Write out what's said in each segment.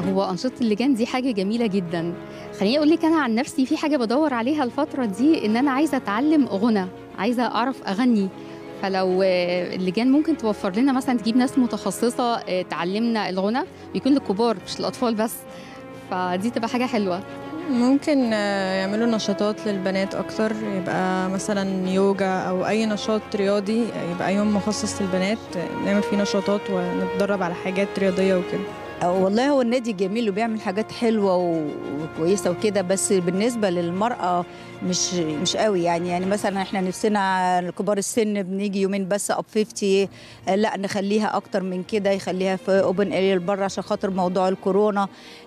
هو أنشطة اللجان دي حاجة جميلة جدا خليني أقول لك أنا عن نفسي في حاجة بدور عليها الفترة دي إن أنا عايزة أتعلم غنى عايزة أعرف أغني فلو آه، اللجان ممكن توفر لنا مثلا تجيب ناس متخصصة آه، تعلمنا الغنى بيكون للكبار مش الأطفال بس فدي تبقى حاجة حلوة ممكن آه، يعملوا نشاطات للبنات اكتر يبقى مثلا يوجا او اي نشاط رياضي يبقى يوم مخصص للبنات آه، نعمل فيه نشاطات ونتدرب على حاجات رياضيه وكده والله هو النادي جميل وبيعمل حاجات حلوه و- وكويسه وكده بس بالنسبه للمراه مش مش قوي يعني يعني مثلا احنا نفسنا كبار السن بنيجي يومين بس اب 50 آه، لا نخليها اكتر من كده يخليها في اوبن اريا بره عشان خاطر موضوع الكورونا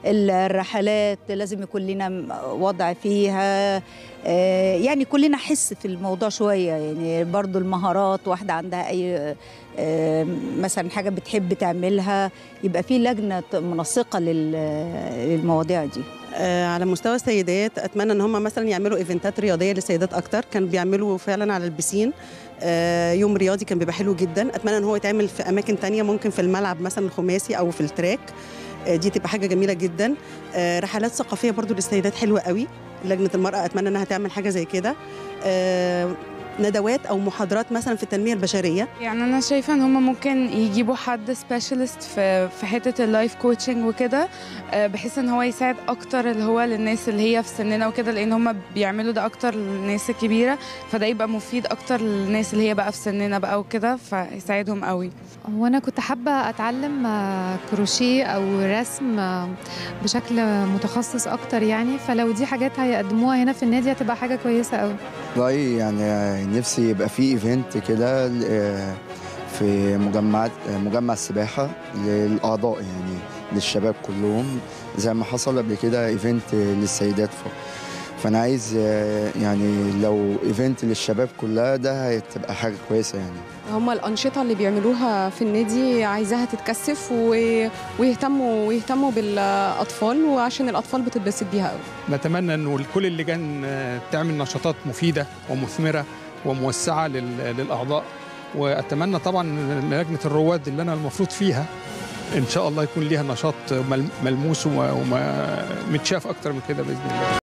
الرحلات لازم يكون لنا وضع فيها آه، يعني كلنا حس في الموضوع شويه يعني برضو المهارات واحده عندها اي آه، مثلا حاجه بتحب تعملها يبقى في لجنه منسقه لل- للمواضيع دي آه، على مستوى السيدات اتمنى ان هم مثلا يعملوا ايفنتات رياضيه للسيدات اكتر كان بيعملوا فعلا على البسين آه، يوم رياضي كان بيبقى حلو جدا اتمنى ان هو يتعمل في اماكن تانية ممكن في الملعب مثلا الخماسي او في التراك آه، دي تبقى حاجه جميله جدا آه، رحلات ثقافيه برضو للسيدات حلوه قوي لجنه المراه اتمنى انها تعمل حاجه زي كده آه، ندوات او محاضرات مثلا في التنميه البشريه يعني انا شايفه ان هم ممكن يجيبوا حد سبيشالست في في حته اللايف كوتشنج وكده آه، بحيث ان هو يساعد اكتر اللي هو للناس اللي هي في سننا وكده لان هم بيعملوا ده اكتر للناس الكبيره فده يبقى مفيد اكتر للناس اللي هي بقى في سننا بقى وكده فيساعدهم قوي هو أنا كنت حابة أتعلم آه، كروشيه أو رسم آه، بشكل متخصص أكتر يعني فلو دي حاجات هيقدموها هنا في النادي هتبقى حاجة كويسة أوي والله يعني نفسي يبقى في ايفنت كده آه، في مجمعات آه، مجمع السباحة للأعضاء يعني للشباب كلهم زي ما حصل قبل كده ايفنت للسيدات فقط فأنا عايز آه، يعني لو ايفنت للشباب كلها ده هتبقى حاجة كويسة يعني هما الأنشطة اللي بيعملوها في النادي عايزاها تتكثف و... ويهتموا ويهتموا بالأطفال وعشان الأطفال بتتبسط بيها قوي نتمنى انه كل اللجان آه، تعمل نشاطات مفيده ومثمره وموسعه لل- للاعضاء واتمنى طبعا إن لجنه الرواد اللي انا المفروض فيها ان شاء الله يكون ليها نشاط مل- ملموس ومتشاف اكتر من كده باذن الله